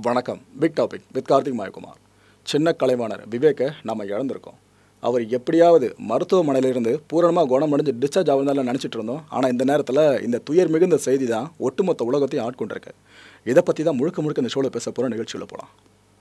வணக்கம் big topic with Karthik Mayakumar சின்ன கலைவாணர் விவேக்கை நம்ம இழந்திருக்கோம் அவர் எப்படியாவது மருத்துவமனையிலிருந்து பூரணமாக குணமடைஞ்சு டிஸ்சார்ஜ் ஆகுதுன்னு நினச்சிட்டு இருந்தோம் ஆனால் இந்த நேரத்தில் இந்த துயர் மிகுந்த செய்தி தான் ஒட்டுமொத்த உலகத்தையும் ஆட்கொண்டிருக்கு இதை பற்றி தான் முழுக்க முழுக்க இந்த ஷோவில் பேச போகிற நிகழ்ச்சியில் போகலாம்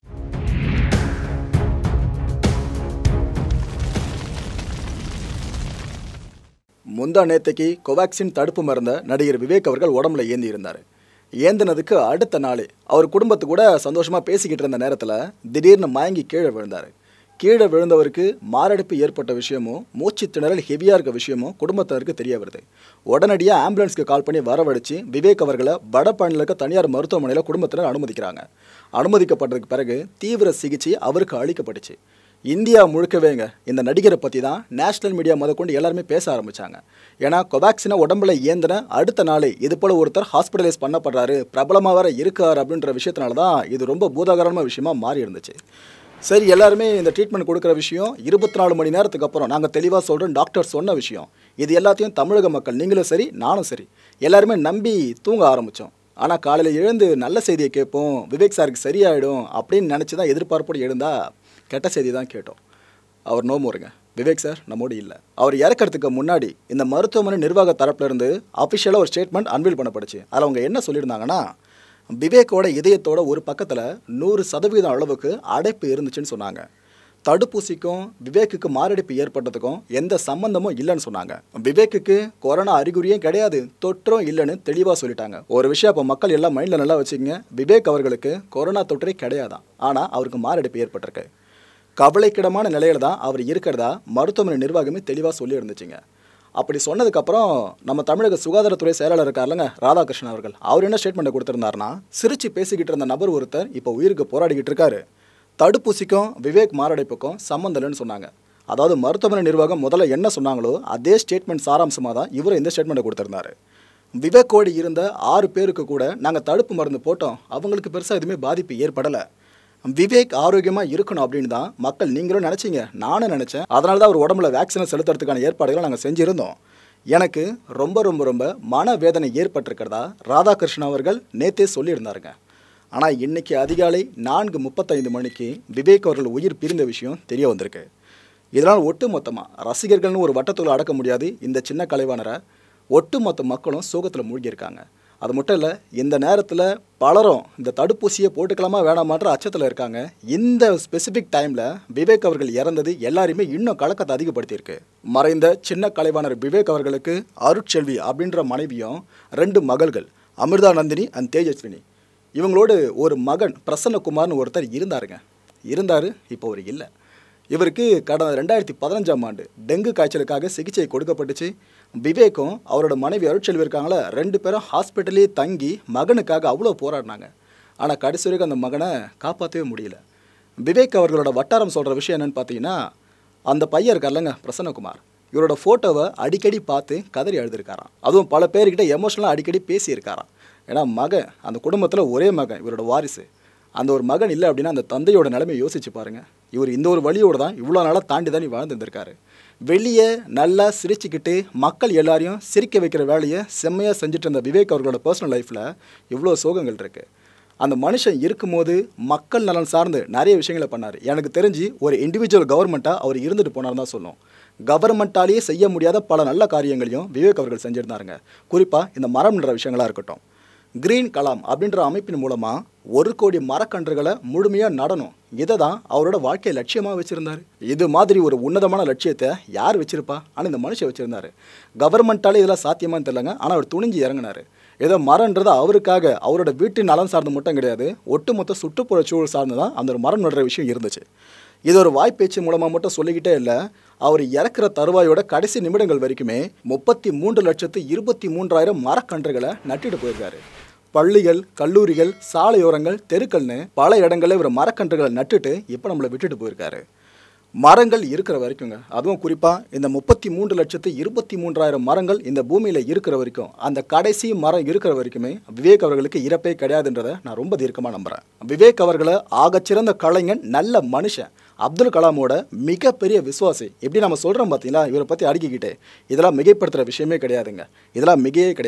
முந்தா நேத்தைக்கு கோவாக்சின் தடுப்பு மருந்த நடிகர் விவேக் அவர்கள் உடம்புல ஏந்தி இருந்தார் ஏந்தினதுக்கு அடுத்த நாளே அவர் குடும்பத்து கூட சந்தோஷமாக பேசிக்கிட்டு இருந்த நேரத்தில் திடீர்னு மயங்கி கீழே விழுந்தார் கீழே விழுந்தவருக்கு மாரடைப்பு ஏற்பட்ட விஷயமும் மூச்சு திணறல் ஹெவியாக இருக்க விஷயமும் குடும்பத்தினருக்கு தெரிய வருது உடனடியாக ஆம்புலன்ஸ்க்கு கால் பண்ணி வரவழைச்சு விவேக் அவர்களை வடபழனியில் இருக்க தனியார் மருத்துவமனையில் குடும்பத்தினர் அனுமதிக்கிறாங்க அனுமதிக்கப்பட்டதுக்கு பிறகு தீவிர சிகிச்சை அவருக்கு அளிக்கப்பட்டுச்சு இந்தியா முழுக்கவேங்க இந்த நடிகரை பற்றி தான் நேஷனல் மீடியா முதற்கொண்டு எல்லாருமே பேச ஆரம்பித்தாங்க ஏன்னா கொவாக்சினை உடம்புல ஏந்தின அடுத்த நாளே இது போல் ஒருத்தர் ஹாஸ்பிட்டலைஸ் பண்ணப்படுறாரு பிரபலமாக வேற இருக்கார் அப்படின்ற விஷயத்தினால தான் இது ரொம்ப பூதாகரமான விஷயமா மாறி இருந்துச்சு சரி எல்லாருமே இந்த ட்ரீட்மெண்ட் கொடுக்குற விஷயம் இருபத்தி நாலு மணி நேரத்துக்கு அப்புறம் நாங்கள் தெளிவாக சொல்கிறோம் டாக்டர் சொன்ன விஷயம் இது எல்லாத்தையும் தமிழக மக்கள் நீங்களும் சரி நானும் சரி எல்லாருமே நம்பி தூங்க ஆரம்பித்தோம் ஆனால் காலையில் எழுந்து நல்ல செய்தியை கேட்போம் விவேக் சாருக்கு சரியாயிடும் அப்படின்னு நினச்சி தான் எதிர்பார்ப்போடு எழுந்தா கெட்ட செய்தி தான் கேட்டோம் அவர் நோமோருங்க விவேக் சார் நம்மோடு இல்லை அவர் இறக்கறதுக்கு முன்னாடி இந்த மருத்துவமனை நிர்வாக தரப்புல இருந்து அஃபிஷியலாக ஒரு ஸ்டேட்மெண்ட் அன்வீல் பண்ணப்படுச்சு அதில் அவங்க என்ன சொல்லியிருந்தாங்கன்னா விவேக்கோட இதயத்தோட ஒரு பக்கத்தில் நூறு சதவீதம் அளவுக்கு அடைப்பு இருந்துச்சுன்னு சொன்னாங்க தடுப்பூசிக்கும் விவேக்குக்கு மாரடைப்பு ஏற்பட்டதுக்கும் எந்த சம்பந்தமும் இல்லைன்னு சொன்னாங்க விவேக்குக்கு கொரோனா அறிகுறியும் கிடையாது தொற்றும் இல்லைன்னு தெளிவாக சொல்லிட்டாங்க ஒரு விஷயம் அப்போ மக்கள் எல்லாம் மைண்டில் நல்லா வச்சுக்கங்க விவேக் அவர்களுக்கு கொரோனா தொற்றே கிடையாதான் ஆனால் அவருக்கு மாரடைப்பு ஏற்பட்டிருக்கு கவலைக்கிடமான நிலையில தான் அவர் இருக்கிறதா மருத்துவமனை நிர்வாகமே தெளிவாக சொல்லி இருந்துச்சுங்க அப்படி சொன்னதுக்கப்புறம் நம்ம தமிழக சுகாதாரத்துறை செயலாளர் இருக்கார்லங்க ராதாகிருஷ்ணன் அவர்கள் அவர் என்ன ஸ்டேட்மெண்ட் கொடுத்திருந்தாருன்னா சிரிச்சு பேசிக்கிட்டு இருந்த நபர் ஒருத்தர் இப்போ உயிருக்கு போராடிக்கிட்டு இருக்காரு தடுப்பூசிக்கும் விவேக் மாரடைப்புக்கும் சம்மந்தம் இல்லைன்னு சொன்னாங்க அதாவது மருத்துவமனை நிர்வாகம் முதல்ல என்ன சொன்னாங்களோ அதே ஸ்டேட்மெண்ட் சாராம்சமாக தான் இவர் இந்த ஸ்டேட்மெண்ட்டை கொடுத்திருந்தாரு விவேக்கோடு இருந்த ஆறு பேருக்கு கூட நாங்கள் தடுப்பு மருந்து போட்டோம் அவங்களுக்கு பெருசாக எதுவுமே பாதிப்பு ஏற்படலை விவேக் ஆரோக்கியமாக இருக்கணும் அப்படின்னு தான் மக்கள் நீங்களும் நினச்சிங்க நானும் நினச்சேன் அதனால தான் அவர் உடம்புல வேக்சினை செலுத்துறதுக்கான ஏற்பாடுகளை நாங்கள் செஞ்சுருந்தோம் எனக்கு ரொம்ப ரொம்ப ரொம்ப மனவேதனை ஏற்பட்டிருக்கிறதா ராதாகிருஷ்ணன் அவர்கள் நேத்தே சொல்லியிருந்தாருங்க ஆனால் இன்னைக்கு அதிகாலை நான்கு முப்பத்தைந்து மணிக்கு விவேக் அவர்கள் உயிர் பிரிந்த விஷயம் தெரிய வந்திருக்கு இதனால் ஒட்டுமொத்தமாக ரசிகர்கள்னு ஒரு வட்டத்தில் அடக்க முடியாது இந்த சின்ன கலைவாணரை ஒட்டுமொத்த மக்களும் சோகத்தில் மூழ்கியிருக்காங்க அது மட்டும் இல்லை இந்த நேரத்தில் பலரும் இந்த தடுப்பூசியை போட்டுக்கலாமா வேணாமான்ற அச்சத்தில் இருக்காங்க இந்த ஸ்பெசிஃபிக் டைமில் விவேக் அவர்கள் இறந்தது எல்லாரையுமே இன்னும் கலக்கத்தை அதிகப்படுத்தியிருக்கு மறைந்த சின்ன கலைவாணர் விவேக் அவர்களுக்கு அருட்செல்வி அப்படின்ற மனைவியும் ரெண்டு மகள்கள் அமிர்தா நந்தினி அண்ட் தேஜஸ்வினி இவங்களோடு ஒரு மகன் பிரசன்னகுமார்னு ஒருத்தர் இருந்தாருங்க இருந்தார் இப்போ அவர் இல்லை இவருக்கு கடந்த ரெண்டாயிரத்தி பதினஞ்சாம் ஆண்டு டெங்கு காய்ச்சலுக்காக சிகிச்சை கொடுக்கப்பட்டுச்சு விவேக்கும் அவரோட மனைவி அருட்செல்வி இருக்காங்களே ரெண்டு பேரும் ஹாஸ்பிட்டலே தங்கி மகனுக்காக அவ்வளோ போராடினாங்க ஆனால் கடைசி வரைக்கும் அந்த மகனை காப்பாற்றவே முடியல விவேக் அவர்களோட வட்டாரம் சொல்கிற விஷயம் என்னன்னு பார்த்தீங்கன்னா அந்த பையன் இருக்கார்லங்க பிரசன்னகுமார் இவரோட ஃபோட்டோவை அடிக்கடி பார்த்து கதறி எழுதியிருக்காராம் அதுவும் பல பேர்கிட்ட எமோஷனலாக அடிக்கடி பேசியிருக்காராம் ஏன்னா மகன் அந்த குடும்பத்தில் ஒரே மகன் இவரோட வாரிசு அந்த ஒரு மகன் இல்லை அப்படின்னா அந்த தந்தையோட நிலைமையை யோசிச்சு பாருங்க இவர் இந்த ஒரு வழியோடு தான் இவ்வளோ நாளாக தாண்டி தான் வாழ்ந்துருந்துருக்காரு வெளியே நல்லா சிரிச்சுக்கிட்டு மக்கள் எல்லாரையும் சிரிக்க வைக்கிற வேலையை செம்மையாக செஞ்சுட்டு இருந்த விவேக் அவர்களோட பர்சனல் லைஃப்பில் இவ்வளோ சோகங்கள் இருக்குது அந்த மனுஷன் இருக்கும்போது மக்கள் நலன் சார்ந்து நிறைய விஷயங்களை பண்ணார் எனக்கு தெரிஞ்சு ஒரு இண்டிவிஜுவல் கவர்மெண்ட்டாக அவர் இருந்துட்டு போனார் தான் சொல்லும் கவர்மெண்ட்டாலேயே செய்ய முடியாத பல நல்ல காரியங்களையும் விவேக் அவர்கள் செஞ்சுருந்தாருங்க குறிப்பாக இந்த மரம் நடுற விஷயங்களாக இருக்கட்டும் கிரீன் கலாம் அப்படின்ற அமைப்பின் மூலமாக ஒரு கோடி மரக்கன்றுகளை முழுமையாக நடணும் இதை தான் அவரோட வாழ்க்கை லட்சியமாக வச்சுருந்தாரு இது மாதிரி ஒரு உன்னதமான லட்சியத்தை யார் வச்சிருப்பா ஆனால் இந்த மனுஷன் வச்சுருந்தாரு கவர்மெண்ட்டாலே இதெல்லாம் சாத்தியமான்னு தெரியலங்க ஆனால் அவர் துணிஞ்சு இறங்கினார் ஏதோ மரம்ன்றது அவருக்காக அவரோட வீட்டின் நலன் சார்ந்து மட்டும் கிடையாது ஒட்டுமொத்த சுற்றுப்புற சூழல் சார்ந்து தான் அந்த ஒரு மரம் நடுற விஷயம் இருந்துச்சு இது ஒரு வாய்ப்பேச்சு மூலமாக மட்டும் சொல்லிக்கிட்டே இல்லை அவர் இறக்குற தருவாயோட கடைசி நிமிடங்கள் வரைக்குமே முப்பத்தி மூன்று லட்சத்து இருபத்தி மூன்றாயிரம் மரக்கன்றுகளை நட்டிட்டு போயிருக்காரு பள்ளிகள் கல்லூரிகள் சாலையோரங்கள் தெருக்கள்னு பல இடங்களில் இவர் மரக்கன்றுகளை நட்டுட்டு இப்போ நம்மளை விட்டுட்டு போயிருக்காரு மரங்கள் இருக்கிற வரைக்குங்க அதுவும் குறிப்பாக இந்த முப்பத்தி மூன்று லட்சத்து இருபத்தி மூன்றாயிரம் மரங்கள் இந்த பூமியில் இருக்கிற வரைக்கும் அந்த கடைசி மரம் இருக்கிற வரைக்குமே விவேக் அவர்களுக்கு இறப்பே கிடையாதுன்றதை நான் ரொம்ப தீர்க்கமாக நம்புகிறேன் விவேக் அவர்களை ஆகச்சிறந்த கலைஞன் நல்ல மனுஷன் அப்துல் கலாமோட மிகப்பெரிய விசுவாசி எப்படி நம்ம சொல்கிறோம் பார்த்தீங்களா இவரை பற்றி அடுக்கிக்கிட்டே இதெல்லாம் மிகைப்படுத்துகிற விஷயமே கிடையாதுங்க இதெல்லாம் மிகையே கிடையாது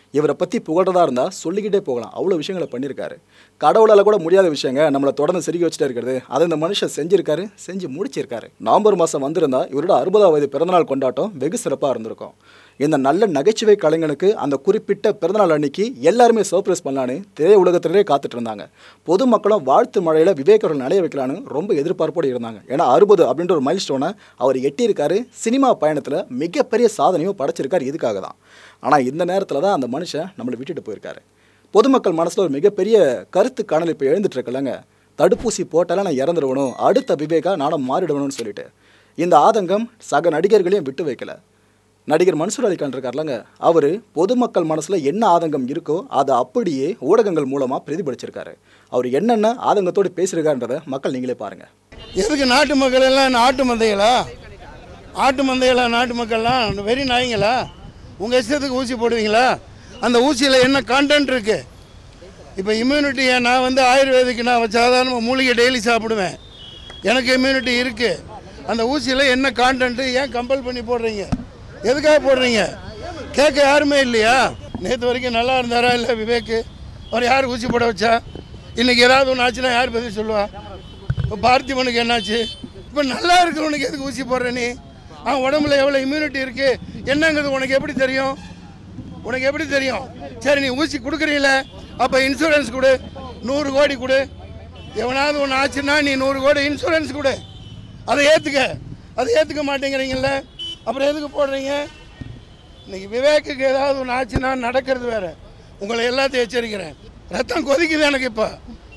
இவரை பற்றி புகழ்றதா இருந்தால் சொல்லிக்கிட்டே போகலாம் அவ்வளோ விஷயங்களை பண்ணியிருக்காரு கடவுளால் கூட முடியாத விஷயங்க நம்மளை தொடர்ந்து சிரிக்க வச்சுட்டே இருக்கிறது அதை இந்த மனுஷன் செஞ்சிருக்காரு செஞ்சு முடிச்சிருக்காரு நவம்பர் மாதம் வந்திருந்தா இவரோட அறுபதாவது வயது பிறந்தநாள் கொண்டாட்டம் வெகு சிறப்பாக இருந்திருக்கும் இந்த நல்ல நகைச்சுவை கலைஞனுக்கு அந்த குறிப்பிட்ட பிறந்தநாள் அன்னைக்கு எல்லாருமே சர்ப்ரைஸ் பண்ணலான்னு திரை உலகத்திலே காத்துட்டு இருந்தாங்க பொதுமக்களும் வாழ்த்து மழையில் விவேக் அவர்கள் நடைய வைக்கலான்னு ரொம்ப எதிர்பார்ப்போடு இருந்தாங்க ஏன்னா அறுபது அப்படின்ற ஒரு மைல் ஸ்டோனை அவர் எட்டியிருக்காரு சினிமா பயணத்தில் மிகப்பெரிய சாதனையும் படைச்சிருக்காரு இதுக்காக தான் ஆனால் இந்த நேரத்தில் தான் அந்த மனுஷன் நம்மளை விட்டுட்டு போயிருக்காரு பொதுமக்கள் மனசில் ஒரு மிகப்பெரிய கருத்து காணல் இப்போ எழுந்துட்டு இருக்கலங்க தடுப்பூசி போட்டாலே நான் இறந்துடுவணும் அடுத்த விவேகா நானும் மாறிடுவணும்னு சொல்லிட்டு இந்த ஆதங்கம் சக நடிகர்களையும் விட்டு வைக்கல நடிகர் மன்சூர் அலிகான் இருக்கார்லங்க அவர் பொதுமக்கள் மனசில் என்ன ஆதங்கம் இருக்கோ அதை அப்படியே ஊடகங்கள் மூலமாக பிரதிபலிச்சிருக்காரு அவர் என்னென்ன ஆதங்கத்தோடு பேசியிருக்காருன்றதை மக்கள் நீங்களே பாருங்கள் எதுக்கு நாட்டு மக்கள் எல்லாம் என்ன ஆட்டு மந்தைகளா ஆட்டு மந்தைகளா நாட்டு மக்கள்லாம் அந்த வெறி நாய்ங்களா உங்கள் இஷ்டத்துக்கு ஊசி போடுவீங்களா அந்த ஊசியில் என்ன கான்டென்ட் இருக்குது இப்போ இம்யூனிட்டியை நான் வந்து ஆயுர்வேதிக்கு நான் சாதாரண மூலிகை டெய்லி சாப்பிடுவேன் எனக்கு இம்யூனிட்டி இருக்குது அந்த ஊசியில் என்ன கான்டென்ட்டு ஏன் கம்பல் பண்ணி போடுறீங்க எதுக்காக போடுறீங்க கேட்க யாருமே இல்லையா நேற்று வரைக்கும் நல்லா இருந்தாரா இல்லை விவேக்கு அவர் யார் ஊசி போட வச்சா இன்றைக்கி ஏதாவது ஒன்று ஆச்சுன்னா யார் பதில் சொல்லுவா இப்போ பார்த்திபனுக்கு என்னாச்சு இப்போ நல்லா இருக்கிறவனுக்கு எதுக்கு ஊசி போடுற நீ அவன் உடம்புல எவ்வளோ இம்யூனிட்டி இருக்குது என்னங்கிறது உனக்கு எப்படி தெரியும் உனக்கு எப்படி தெரியும் சரி நீ ஊசி கொடுக்குறீங்கள அப்போ இன்சூரன்ஸ் கொடு நூறு கோடி கொடு எவனாவது ஒன்று ஆச்சுன்னா நீ நூறு கோடி இன்சூரன்ஸ் கொடு அதை ஏற்றுக்க அதை ஏற்றுக்க மாட்டேங்கிறீங்கல்ல அப்புறம் எதுக்கு போடுறீங்க இன்னைக்கு விவேக்குக்கு ஏதாவது ஒன்று ஆச்சுன்னா நடக்கிறது வேற உங்களை எல்லாத்தையும் எச்சரிக்கிறேன் ரத்தம் கொதிக்குது எனக்கு இப்போ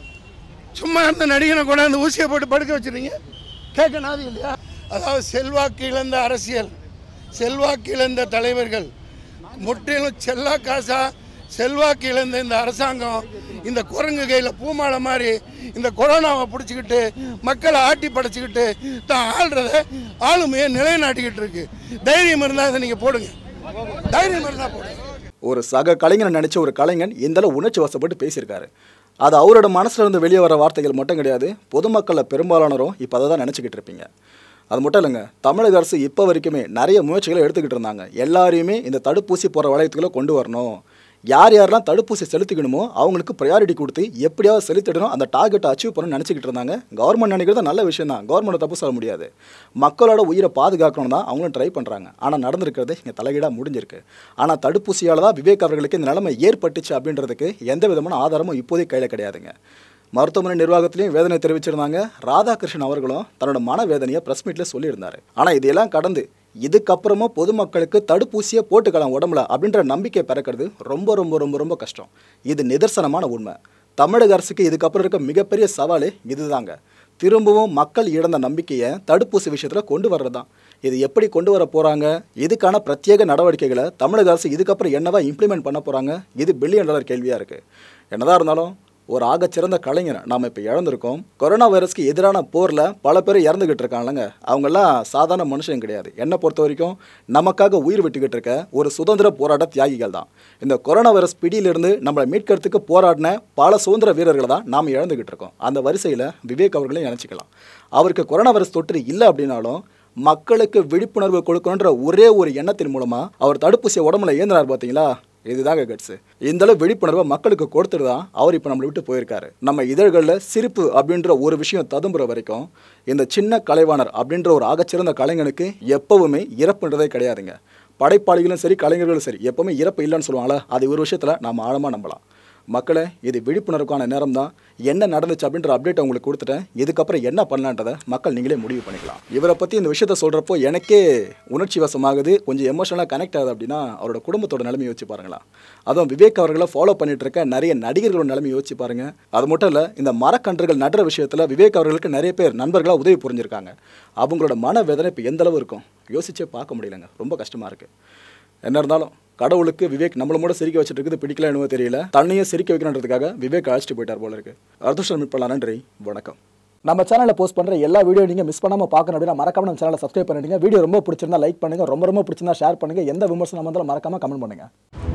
சும்மா இருந்த நடிகனை கொண்டாந்து ஊசியை போட்டு படுக்க வச்சிருங்க கேட்க நாதி இல்லையா அதாவது செல்வாக்கு இழந்த அரசியல் செல்வாக்கு இழந்த தலைவர்கள் முற்றிலும் செல்லா காசா செல்வாக்கு இழந்த இந்த அரசாங்கம் இந்த குரங்கு கையில் பூமாலை மாதிரி இந்த கொரோனாவை பிடிச்சிக்கிட்டு மக்களை ஆட்டி படைச்சிக்கிட்டு தான் ஆள்றத ஆளுமையை நிலைநாட்டிக்கிட்டு இருக்கு தைரியம் இருந்தால் அதை நீங்கள் போடுங்க தைரியம் இருந்தால் போடுங்க ஒரு சக கலைஞனை நினைச்ச ஒரு கலைஞன் இந்த அளவு உணர்ச்சி வசப்பட்டு பேசியிருக்காரு அது அவரோட மனசுல இருந்து வெளியே வர வார்த்தைகள் மட்டும் கிடையாது பொதுமக்களில் பெரும்பாலானரும் இப்போ அதை தான் நினச்சிக்கிட்டு இருப்பீங்க அது மட்டும் இல்லைங்க தமிழக அரசு இப்போ வரைக்குமே நிறைய முயற்சிகளை எடுத்துக்கிட்டு இருந்தாங்க எல்லாரையுமே இந்த தடுப்பூசி போகிற வளையத்துக்குள்ளே கொண்டு வரணும் யார் யாரெல்லாம் தடுப்பூசி செலுத்திக்கணுமோ அவங்களுக்கு ப்ரையாரிட்டி கொடுத்து எப்படியாவது செலுத்திடணும் அந்த டார்கெட்டை அச்சீவ் பண்ணணும்னு நினச்சிக்கிட்டு இருந்தாங்க கவர்மெண்ட் நினைக்கிறது நல்ல விஷயம் தான் கவர்மெண்ட் தப்பு சொல்ல முடியாது மக்களோட உயிரை பாதுகாக்கணும் தான் அவங்களும் ட்ரை பண்ணுறாங்க ஆனால் நடந்திருக்கிறது இங்கே தலைகீடாக முடிஞ்சிருக்கு ஆனால் தடுப்பூசியால் தான் விவேக் அவர்களுக்கு இந்த நிலைமை ஏற்பட்டுச்சு அப்படின்றதுக்கு எந்த விதமான ஆதாரமும் இப்போதைக்கு கையில் கிடையாதுங்க மருத்துவமனை நிர்வாகத்திலையும் வேதனை தெரிவிச்சிருந்தாங்க ராதாகிருஷ்ணன் அவர்களும் தன்னோட மனவேதனையை ப்ரெஸ் மீட்டில் சொல்லியிருந்தாரு ஆனால் இதையெல்லாம் கடந்து இதுக்கப்புறமும் பொதுமக்களுக்கு தடுப்பூசியை போட்டுக்கலாம் உடம்புல அப்படின்ற நம்பிக்கை பிறக்கிறது ரொம்ப ரொம்ப ரொம்ப ரொம்ப கஷ்டம் இது நிதர்சனமான உண்மை தமிழக அரசுக்கு இதுக்கப்புறம் இருக்க மிகப்பெரிய சவாலே இதுதாங்க திரும்பவும் மக்கள் இழந்த நம்பிக்கையை தடுப்பூசி விஷயத்தில் கொண்டு வர்றது தான் இது எப்படி கொண்டு வர போகிறாங்க இதுக்கான பிரத்யேக நடவடிக்கைகளை தமிழக அரசு இதுக்கப்புறம் என்னவா இம்ப்ளிமெண்ட் பண்ண போகிறாங்க இது பில்லியன் டாலர் கேள்வியாக இருக்குது என்னதான் இருந்தாலும் ஒரு ஆகச்சிறந்த கலைஞரை நாம் இப்போ இழந்திருக்கோம் கொரோனா வைரஸ்க்கு எதிரான போரில் பல பேர் இறந்துக்கிட்டு இருக்காங்கல்லங்க அவங்கெல்லாம் சாதாரண மனுஷன் கிடையாது என்னை பொறுத்த வரைக்கும் நமக்காக உயிர் விட்டுக்கிட்டு இருக்க ஒரு சுதந்திர போராட்ட தியாகிகள் தான் இந்த கொரோனா வைரஸ் பிடியிலிருந்து நம்மளை மீட்கிறதுக்கு போராடின பல சுதந்திர வீரர்களை தான் நாம் இழந்துக்கிட்டு இருக்கோம் அந்த வரிசையில் விவேக் அவர்களையும் நினச்சிக்கலாம் அவருக்கு கொரோனா வைரஸ் தொற்று இல்லை அப்படின்னாலும் மக்களுக்கு விழிப்புணர்வு கொடுக்கணுன்ற ஒரே ஒரு எண்ணத்தின் மூலமாக அவர் தடுப்பூசியை உடம்புல ஏந்தினார் பார்த்தீங்களா இதுதாங்க கட்ஸு இந்த அளவு விழிப்புணர்வை மக்களுக்கு கொடுத்துட்டு தான் அவர் இப்போ நம்மளை விட்டு போயிருக்காரு நம்ம இதழ்களில் சிரிப்பு அப்படின்ற ஒரு விஷயம் ததும்புற வரைக்கும் இந்த சின்ன கலைவாணர் அப்படின்ற ஒரு ஆகச்சிறந்த கலைஞனுக்கு எப்பவுமே இறப்புன்றதே கிடையாதுங்க படைப்பாளிகளும் சரி கலைஞர்களும் சரி எப்பவுமே இறப்பு இல்லைன்னு சொல்லுவாங்களா அது ஒரு விஷயத்தில் நாம் ஆழமாக நம்பலாம் மக்களே இது விழிப்புணர்வுக்கான நேரம் தான் என்ன நடந்துச்சு அப்படின்ற அப்டேட் உங்களுக்கு கொடுத்துட்டேன் இதுக்கப்புறம் என்ன பண்ணலான்றதை மக்கள் நீங்களே முடிவு பண்ணிக்கலாம் இவரை பற்றி இந்த விஷயத்த சொல்கிறப்போ எனக்கே உணர்ச்சி வசமாகுது கொஞ்சம் எமோஷனலாக கனெக்ட் ஆகுது அப்படின்னா அவரோட குடும்பத்தோட நிலைமை யோசிச்சு பாருங்களா அதுவும் விவேக் அவர்களை ஃபாலோ பண்ணிட்டு இருக்க நிறைய நடிகர்களோட நிலைமை யோசிச்சு பாருங்க அது மட்டும் இல்லை இந்த மரக்கன்றுகள் நடுற விஷயத்தில் விவேக் அவர்களுக்கு நிறைய பேர் நண்பர்களாக உதவி புரிஞ்சிருக்காங்க அவங்களோட மன வேதனை இப்போ எந்த அளவு இருக்கும் யோசிச்சே பார்க்க முடியலங்க ரொம்ப கஷ்டமாக இருக்குது என்ன இருந்தாலும் கடவுளுக்கு விவேக் நம்மளோட சிரிக்க வச்சுட்டு இருக்குது பிடிக்கல என்னவோ தெரியல தன்னையும் சிரிக்க வைக்கணுன்றதுக்காக விவேக் அழைச்சிட்டு போயிட்டார் போல இருக்கு அடுத்த மீட் பண்ணலாம் நன்றி வணக்கம் நம்ம சேனலில் போஸ்ட் பண்ணுற எல்லா வீடியோ நீங்கள் மிஸ் பண்ணாமல் பார்க்கணும் அப்படின்னா மறக்காம நம்ம சேனலை சப்ஸ்கிரைப் பண்ணிடுங்க வீடியோ ரொம்ப பிடிச்சிருந்தா லைக் பண்ணுங்க ரொம்ப ரொம்ப பிடிச்சிருந்தா ஷேர் பண்ணுங்க எந்த விமர்சனம் வந்தாலும் மறக்காம கமெண்ட் பண்ணுங்க